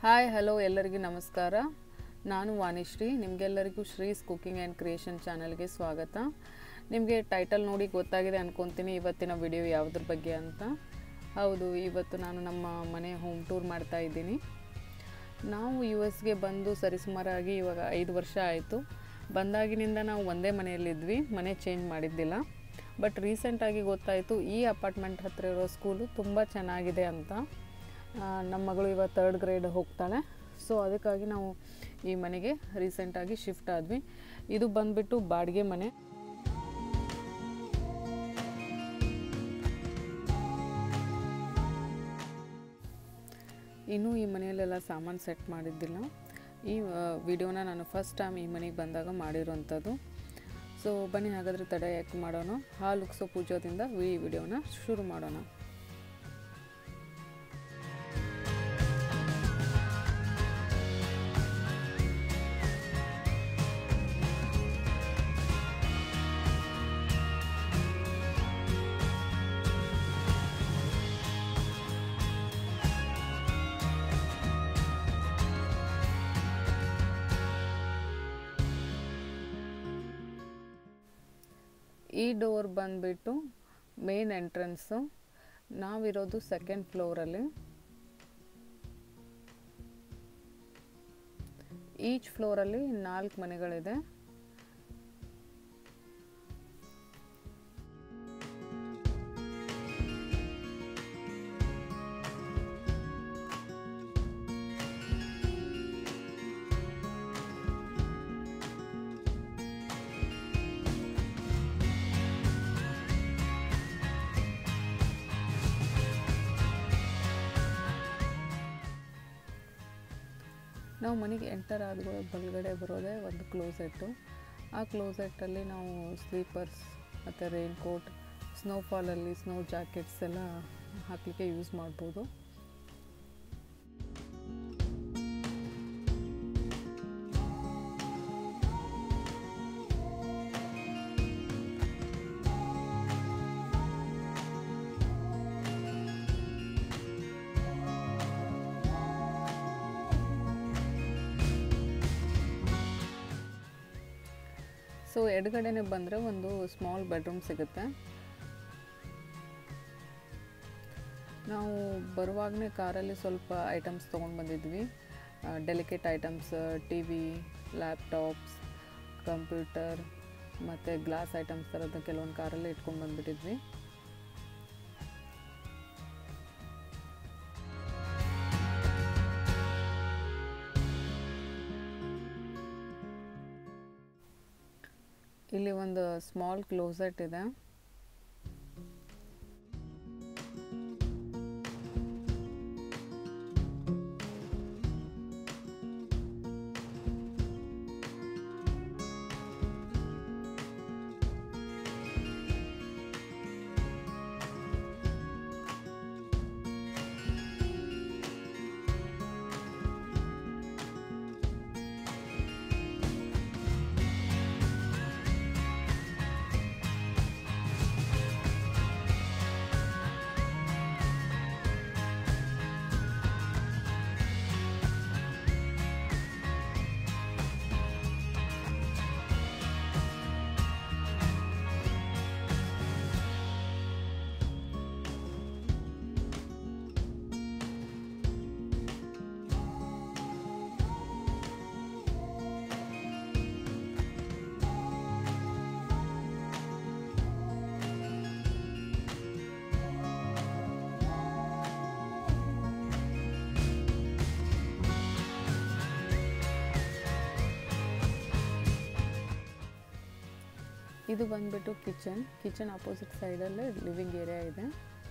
hi hello ಎಲ್ಲರಿಗೂ ನಮಸ್ಕಾರ ನಾನು ವಾಣಿಶ್ರೀ ನಿಮಗೆಲ್ಲರಿಗೂ ಶ್ರೀಸ್ ಕುಕಿಂಗ್ ಆ್ಯಂಡ್ ಕ್ರಿಯೇಷನ್ ಚಾನಲ್ಗೆ ಸ್ವಾಗತ ನಿಮಗೆ ಟೈಟಲ್ ನೋಡಿ ಗೊತ್ತಾಗಿದೆ ಅನ್ಕೊತೀನಿ ಇವತ್ತಿನ ವಿಡಿಯೋ ಯಾವುದ್ರ ಬಗ್ಗೆ ಅಂತ ಹೌದು ಇವತ್ತು ನಾನು ನಮ್ಮ ಮನೆ ಹೋಮ್ ಟೂರ್ ಮಾಡ್ತಾ ಇದ್ದೀನಿ ನಾವು ಯು ಎಸ್ಗೆ ಬಂದು ಸರಿಸುಮಾರಾಗಿ ಇವಾಗ ಐದು ವರ್ಷ ಆಯಿತು ಬಂದಾಗಿನಿಂದ ನಾವು ಒಂದೇ ಮನೆಯಲ್ಲಿದ್ವಿ ಮನೆ ಚೇಂಜ್ ಮಾಡಿದ್ದಿಲ್ಲ ಬಟ್ ರೀಸೆಂಟಾಗಿ ಗೊತ್ತಾಯಿತು ಈ ಅಪಾರ್ಟ್ಮೆಂಟ್ ಹತ್ತಿರ ಇರೋ ಸ್ಕೂಲು ತುಂಬ ಚೆನ್ನಾಗಿದೆ ಅಂತ ಆ, ನಮ್ಮ ಮಗಳು ಇವಾಗ ತರ್ಡ್ ಗ್ರೇಡ್ ಹೋಗ್ತಾಳೆ ಸೊ ಅದಕ್ಕಾಗಿ ನಾವು ಈ ಮನೆಗೆ ರೀಸೆಂಟಾಗಿ ಶಿಫ್ಟ್ ಆದ್ವಿ ಇದು ಬಂದ್ಬಿಟ್ಟು ಬಾಡಿಗೆ ಮನೆ ಇನ್ನೂ ಈ ಮನೆಯಲ್ಲೆಲ್ಲ ಸಾಮಾನು ಸೆಟ್ ಮಾಡಿದ್ದಿಲ್ಲ ಈ ವಿಡಿಯೋನ ನಾನು ಫಸ್ಟ್ ಟೈಮ್ ಈ ಮನೆಗೆ ಬಂದಾಗ ಮಾಡಿರೋವಂಥದ್ದು ಸೊ ಬನ್ನಿ ಹಾಗಾದರೆ ತಡೆ ಯಾಕೆ ಮಾಡೋಣ ಹಾಲು ಉಗ್ಸೋ ಪೂಜೋದಿಂದ ಈ ವಿಡಿಯೋನ ಶುರು ಮಾಡೋಣ ಈ ಡೋರ್ ಬಂದ್ಬಿಟ್ಟು ಮೇನ್ ಎಂಟ್ರೆನ್ಸು ನಾವಿರೋದು ಸೆಕೆಂಡ್ ಫ್ಲೋರಲ್ಲಿ ಈಚ್ ಫ್ಲೋರಲ್ಲಿ ನಾಲ್ಕು ಮನೆಗಳಿದೆ ನಾವು ಮನೆಗೆ ಎಂಟರ್ ಆದ ಬಲಗಡೆ ಬರೋದೇ ಒಂದು ಕ್ಲೋಸೆಟ್ಟು ಆ ಕ್ಲೋಸೆಟ್ಟಲ್ಲಿ ನಾವು ಸ್ಲೀಪರ್ಸ್ ಮತ್ತು ರೈನ್ ಕೋಟ್ ಸ್ನೋಫಾಲಲ್ಲಿ ಸ್ನೋ ಜಾಕೆಟ್ಸ್ ಎಲ್ಲ ಹಾಕಲಿಕ್ಕೆ ಯೂಸ್ ಮಾಡ್ಬೋದು ಸೊ ಎಡಗಡೆನೆ ಬಂದರೆ ಒಂದು ಸ್ಮಾಲ್ ಬೆಡ್ರೂಮ್ ಸಿಗುತ್ತೆ ನಾವು ಬರುವಾಗಲೇ ಕಾರಲ್ಲಿ ಸ್ವಲ್ಪ ಐಟಮ್ಸ್ ತೊಗೊಂಡು ಬಂದಿದ್ವಿ delicate items T V laptops computer ಮತ್ತು ಗ್ಲಾಸ್ ಐಟಮ್ಸ್ ಥರದ ಕೆಲವೊಂದು ಕಾರಲ್ಲೇ ಇಟ್ಕೊಂಡು ಬಂದುಬಿಟ್ಟಿದ್ವಿ ಇಲ್ಲಿ ಒಂದು ಸ್ಮಾಲ್ ಕ್ಲೋಸೆಟ್ ಇದೆ ಇದು ಬಂದ್ಬಿಟ್ಟು ಕಿಚನ್ ಕಿಚನ್ ಅಪೋಸಿಟ್ ಸೈಡಲ್ಲೇ ಲಿವಿಂಗ್ ಏರಿಯಾ ಇದೆ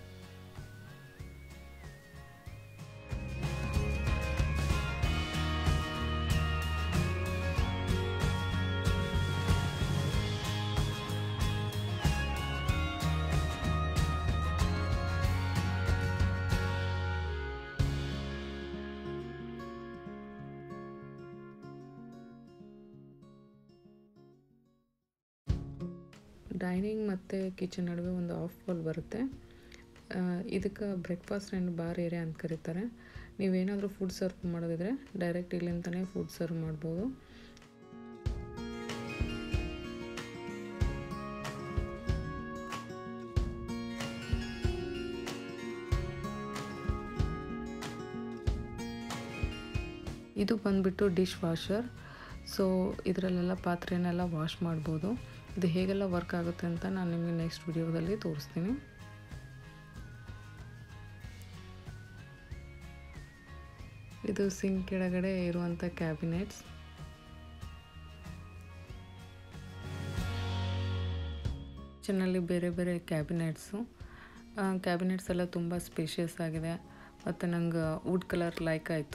ಡೈನಿಂಗ್ ಮತ್ತು ಕಿಚನ್ ನಡುವೆ ಒಂದು ಆಫ್ ವಾಲ್ ಬರುತ್ತೆ ಇದಕ್ಕೆ ಬ್ರೇಕ್ಫಾಸ್ಟ್ ಆ್ಯಂಡ್ ಬಾರ್ ಏರಿಯಾ ಅಂತ ಕರೀತಾರೆ ನೀವೇನಾದರೂ ಫುಡ್ ಸರ್ವ್ ಮಾಡೋದಿದ್ರೆ ಡೈರೆಕ್ಟ್ ಇಲ್ಲಿಂದನೇ ಫುಡ್ ಸರ್ವ್ ಮಾಡ್ಬೋದು ಇದು ಬಂದುಬಿಟ್ಟು ಡಿಶ್ ವಾಷರ್ ಸೊ ಇದರಲ್ಲೆಲ್ಲ ಪಾತ್ರೆನೆಲ್ಲ ವಾಶ್ ಮಾಡ್ಬೋದು ಇದು ಹೇಗೆಲ್ಲ ವರ್ಕ್ ಆಗುತ್ತೆ ಅಂತ ನಾನು ನಿಮಗೆ ನೆಕ್ಸ್ಟ್ ವಿಡಿಯೋದಲ್ಲಿ ತೋರಿಸ್ತೀನಿ ಇದು ಸಿಂಕ್ ಕೆಳಗಡೆ ಇರುವಂಥ ಕ್ಯಾಬಿನೆಟ್ಸ್ ಕಿಚನಲ್ಲಿ ಬೇರೆ ಬೇರೆ ಕ್ಯಾಬಿನೆಟ್ಸು ಕ್ಯಾಬಿನೆಟ್ಸ್ ಎಲ್ಲ ತುಂಬ ಸ್ಪೇಷಿಯಸ್ ಆಗಿದೆ ಮತ್ತು ನಂಗೆ ವುಡ್ ಕಲರ್ ಲೈಕ್ ಆಯಿತು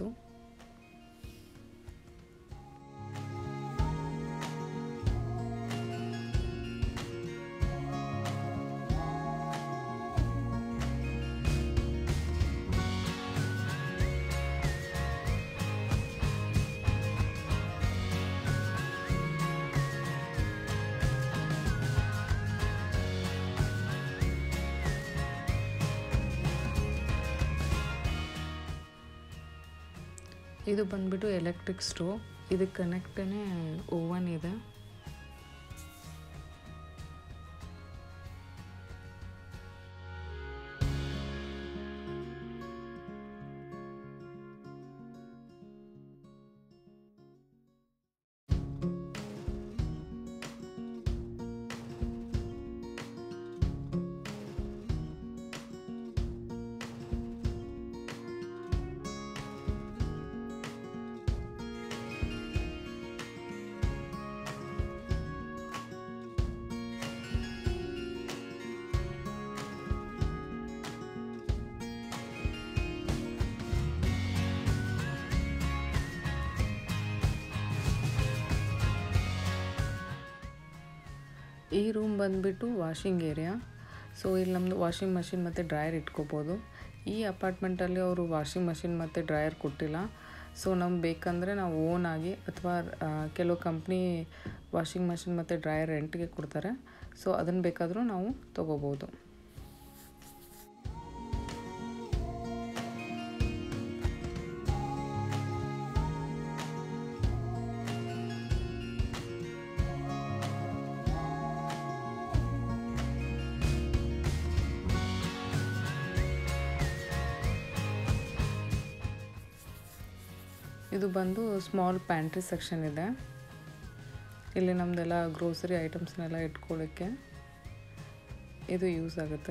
ಇದು ಬಂದ್ಬಿಟ್ಟು ಎಲೆಕ್ಟ್ರಿಕ್ ಸ್ಟೋವ್ ಇದಕ್ಕೆ ಕನೆಕ್ಟೇ ಓವನ್ ಇದೆ ಈ ರೂಮ್ ಬಂದುಬಿಟ್ಟು ವಾಷಿಂಗ್ ಏರಿಯಾ ಸೊ ಇಲ್ಲಿ ನಮ್ಮದು ವಾಷಿಂಗ್ ಮಷಿನ್ ಮತ್ತು ಡ್ರೈಯರ್ ಇಟ್ಕೋಬೋದು ಈ ಅಪಾರ್ಟ್ಮೆಂಟಲ್ಲಿ ಅವರು ವಾಷಿಂಗ್ ಮಷಿನ್ ಮತ್ತು ಡ್ರೈಯರ್ ಕೊಟ್ಟಿಲ್ಲ ಸೊ ನಮ್ಗೆ ಬೇಕಂದರೆ ನಾವು ಓನ್ ಆಗಿ ಅಥವಾ ಕೆಲವು ಕಂಪ್ನಿ ವಾಷಿಂಗ್ ಮಷಿನ್ ಮತ್ತು ಡ್ರೈಯರ್ ರೆಂಟ್ಗೆ ಕೊಡ್ತಾರೆ ಸೊ ಅದನ್ನು ಬೇಕಾದರೂ ನಾವು ತೊಗೋಬೋದು ಇದು ಬಂದು ಸ್ಮಾಲ್ ಪ್ಯಾಂಟ್ರಿ ಸೆಕ್ಷನ್ ಇದೆ ಇಲ್ಲಿ ನಮ್ಮದೆಲ್ಲ ಗ್ರೋಸರಿ ಐಟಮ್ಸ್ನೆಲ್ಲ ಇಟ್ಕೊಳ್ಳೋಕ್ಕೆ ಇದು ಯೂಸ್ ಆಗುತ್ತೆ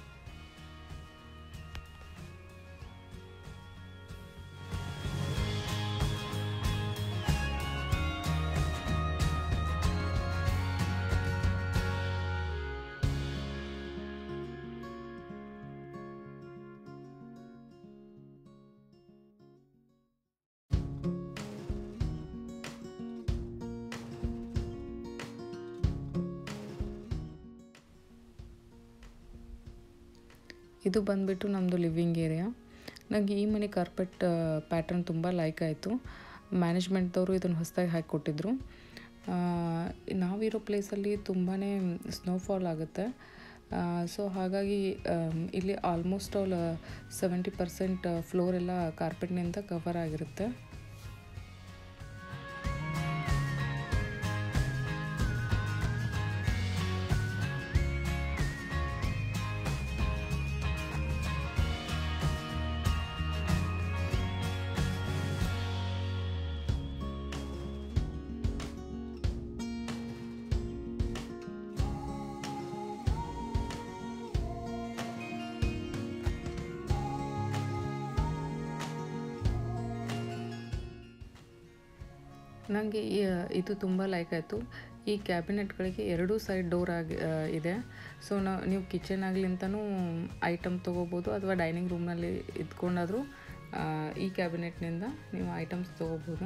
ಇದು ಬಂದುಬಿಟ್ಟು ನಮ್ಮದು ಲಿವಿಂಗ್ ಏರಿಯಾ ನನಗೆ ಈ ಮನೆ ಕಾರ್ಪೆಟ್ ಪ್ಯಾಟರ್ನ್ ತುಂಬ ಲೈಕ್ ಆಯಿತು ಮ್ಯಾನೇಜ್ಮೆಂಟ್ದವರು ಇದನ್ನು ಹೊಸದಾಗಿ ಹಾಕಿಕೊಟ್ಟಿದ್ರು ನಾವಿರೋ ಪ್ಲೇಸಲ್ಲಿ ತುಂಬಾ ಸ್ನೋಫಾಲ್ ಆಗುತ್ತೆ ಸೊ ಹಾಗಾಗಿ ಇಲ್ಲಿ almost all seventy percent floor ಎಲ್ಲ ಕಾರ್ಪೆಟ್ನಿಂದ ಕವರ್ ಆಗಿರುತ್ತೆ ನನಗೆ ಇದು ತುಂಬ ಲೈಕ್ ಆಯಿತು ಈ ಕ್ಯಾಬಿನೆಟ್ಗಳಿಗೆ ಎರಡೂ ಸೈಡ್ ಡೋರ್ ಆಗಿ ಇದೆ ಸೊ ನಾವು ನೀವು ಕಿಚನ್ ಆಗ್ಲಿಂತನೂ ಐಟಮ್ ತೊಗೋಬೋದು ಅಥವಾ ಡೈನಿಂಗ್ ರೂಮ್ನಲ್ಲಿ ಇದ್ಕೊಂಡಾದರೂ ಈ ಕ್ಯಾಬಿನೆಟ್ನಿಂದ ನೀವು ಐಟಮ್ಸ್ ತೊಗೋಬೋದು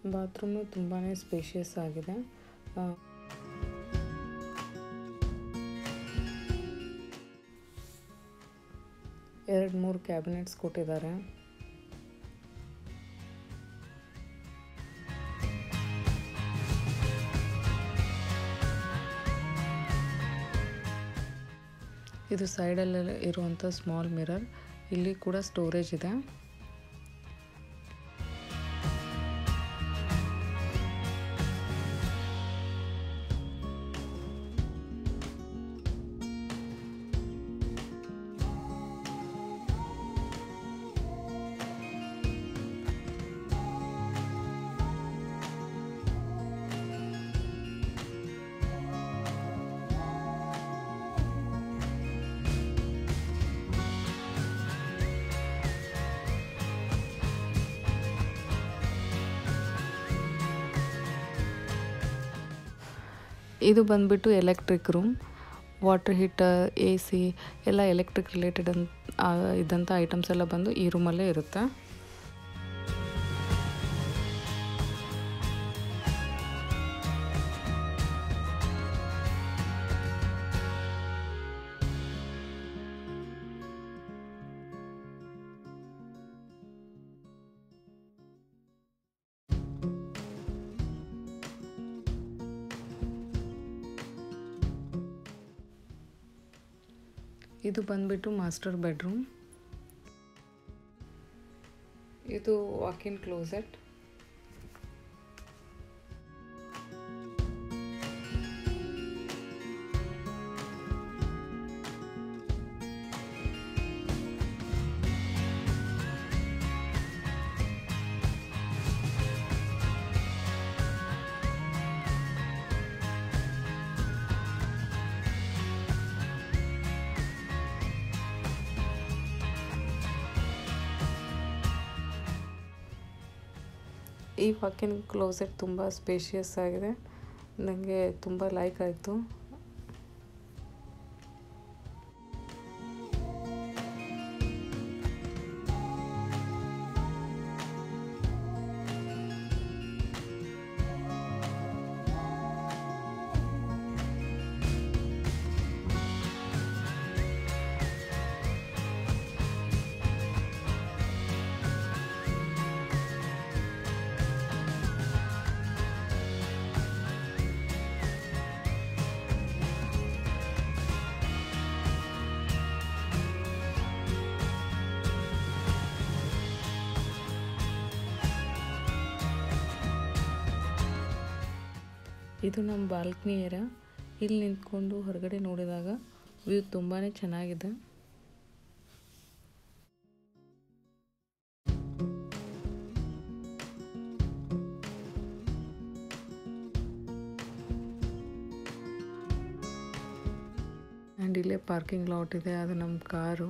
ಬಾತ್ರೂಮು ತುಂಬಾ ಸ್ಪೇಷಿಯಸ್ ಆಗಿದೆ ಆ, ಎರಡು ಮೂರು ಕ್ಯಾಬಿನೆಟ್ಸ್ ಕೊಟ್ಟಿದ್ದಾರೆ ಇದು ಸೈಡಲ್ಲಿ ಇರುವಂಥ ಸ್ಮಾಲ್ ಮಿರರ್ ಇಲ್ಲಿ ಕೂಡ ಸ್ಟೋರೇಜ್ ಇದೆ ಇದು ಬಂದ್ಬಿಟ್ಟು electric room water heater A C ಎಲ್ಲ ಎಲೆಕ್ಟ್ರಿಕ್ ರಿಲೇಟೆಡ್ ಅಂತ ಇದ್ದಂಥ ಐಟಮ್ಸ್ ಎಲ್ಲ ಬಂದು ಈ ರೂಮಲ್ಲೇ ಇರುತ್ತೆ ಇದು ಬಂದ್ಬಿಟ್ಟು ಮಾಸ್ಟರ್ ಬೆಡ್ರೂಮ್ ಇದು ವಾಕಿನ್ ಕ್ಲೋಸೆಟ್ ಈ ವಾಕಿನ್ ಕ್ಲೋಸೆಟ್ ತುಂಬ ಸ್ಪೇಷಿಯಸ್ ಆಗಿದೆ ನನಗೆ ತುಂಬ ಲೈಕ್ ಆಯಿತು ಇದು ನಮ್ಮ ಬಾಲ್ಕನಿ ಏರಿಯಾ ಇಲ್ಲಿ ನಿಂತ್ಕೊಂಡು ಹೊರಗಡೆ ನೋಡಿದಾಗ ವ್ಯೂ ತುಂಬಾ ಚೆನ್ನಾಗಿದೆ ಆ್ಯಂಡ್ ಇಲ್ಲೇ ಪಾರ್ಕಿಂಗ್ ಲಾಟ್ ಇದೆ ಅದು ನಮ್ಮ ಕಾರು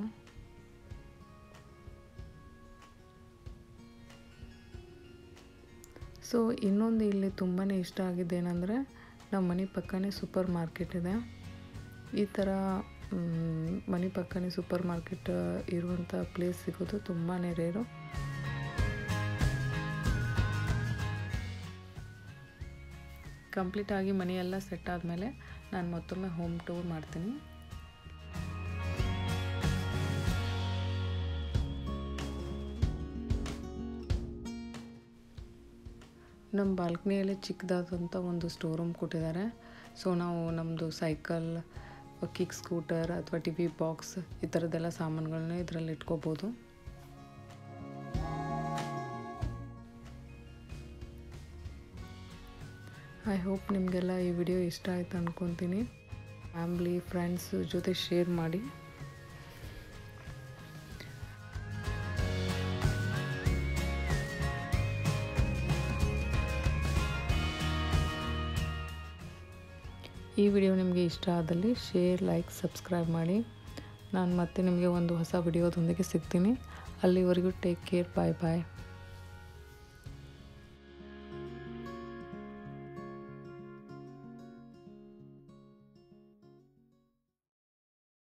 ಸೊ ಇನ್ನೊಂದು ಇಲ್ಲಿ ತುಂಬಾ ಇಷ್ಟ ಆಗಿದ್ದೇನೆಂದರೆ ನಮ್ಮ ಮನೆ ಪಕ್ಕನೇ ಸೂಪರ್ ಮಾರ್ಕೆಟ್ ಇದೆ ಈ ಥರ ಮ್, ಮನೆ ಪಕ್ಕನೇ ಸೂಪರ್ ಮಾರ್ಕೆಟ್ ಇರುವಂಥ ಪ್ಲೇಸ್ ಸಿಗೋದು ತುಂಬಾ ರೇರು ಕಂಪ್ಲೀಟ್ ಆಗಿ ಮನೆಯೆಲ್ಲ ಸೆಟ್ ಆದಮೇಲೆ ನಾನು ಮತ್ತೊಮ್ಮೆ ಹೋಮ್ ಟೂರ್ ಮಾಡ್ತೀನಿ ನಮ್ಮ ಬಾಲ್ಕನಿಯಲ್ಲಿ ಚಿಕ್ಕದಾದಂಥ ಒಂದು ಸ್ಟೋರ್ ರೂಮ್ ಕೊಟ್ಟಿದ್ದಾರೆ ಸೊ ನಾವು ನಮ್ಮದು ಸೈಕಲ್ ಕಿಕ್ ಸ್ಕೂಟರ್ ಅಥವಾ ಟಿ ವಿ ಬಾಕ್ಸ್ ಈ ಥರದ್ದೆಲ್ಲ ಸಾಮಾನುಗಳನ್ನ ಇದರಲ್ಲಿ ಇಟ್ಕೋಬೋದು ಐ ಹೋಪ್ ನಿಮಗೆಲ್ಲ ಈ ವಿಡಿಯೋ ಇಷ್ಟ ಆಯ್ತು ಅಂದ್ಕೊತೀನಿ ಫ್ಯಾಮ್ಲಿ ಫ್ರೆಂಡ್ಸ್ ಜೊತೆ ಶೇರ್ ಮಾಡಿ ಈ ವಿಡಿಯೋ ನಿಮಗೆ ಇಷ್ಟ ಆದಲ್ಲಿ ಶೇರ್ ಲೈಕ್ ಸಬ್ಸ್ಕ್ರೈಬ್ ಮಾಡಿ ನಾನು ಮತ್ತೆ ನಿಮಗೆ ಒಂದು ಹೊಸ ವಿಡಿಯೋದೊಂದಿಗೆ ಸಿಗ್ತೀನಿ ಅಲ್ಲಿವರೆಗೂ ಟೇಕ್ ಕೇರ್ ಬಾಯ್ ಬಾಯ್